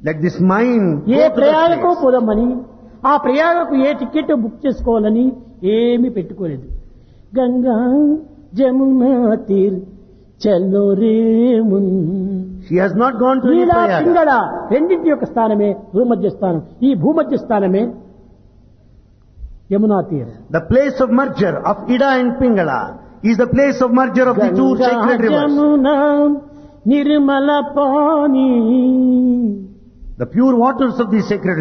Let this mind A go to that ప్రయాగకు place. పోదామని ఆ ప్రయాగకు ఏ ticket book చేసుకోవాలని ఏమీ పెట్టుకోలేదు Ganga Jamuna తీర్ చల్లో రేమున్ She has not gone to any Neela Prayaga. Pingala రెండింటి యొక్క స్థానమే భూమధ్య స్థానం ఈ భూమధ్య స్థానమే Yamuna తీర్ The place of merger of Ida and Pingala is the place of merger of the two Ganga sacred rivers. Jamuna Nirmala pani The pure waters of these sacred